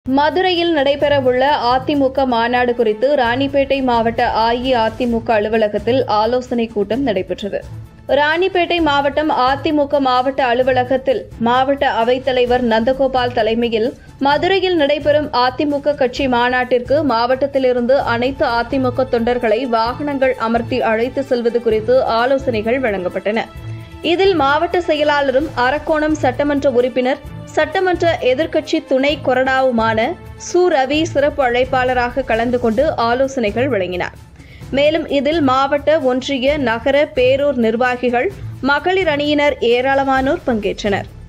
மதுரையில் நடைபெறவுள்ள அதிமுக மாநாடு குறித்து ராணிப்பேட்டை மாவட்ட அஇஅதிமுக அலுவலகத்தில் ஆலோசனைக் கூட்டம் நடைபெற்றது ராணிப்பேட்டை மாவட்டம் அதிமுக மாவட்ட அலுவலகத்தில் மாவட்ட அவைத்தலைவர் நந்தகோபால் தலைமையில் மதுரையில் நடைபெறும் அதிமுக கட்சி மாநாட்டிற்கு மாவட்டத்திலிருந்து அனைத்து அதிமுக தொண்டர்களை வாகனங்கள் அமர்த்தி அழைத்து செல்வது குறித்து ஆலோசனைகள் வழங்கப்பட்டன இதில் மாவட்ட செயலாளரும் அரக்கோணம் சட்டமன்ற உறுப்பினர் சட்டமன்ற எதிர்க்கட்சி துணை கொறடாவுமான சு ரவி சிறப்பு அழைப்பாளராக கலந்து கொண்டு ஆலோசனைகள் வழங்கினார் மேலும் இதில் மாவட்ட ஒன்றிய நகர பேரூர் நிர்வாகிகள் மகளிர் அணியினர் ஏராளமானோர் பங்கேற்றனர்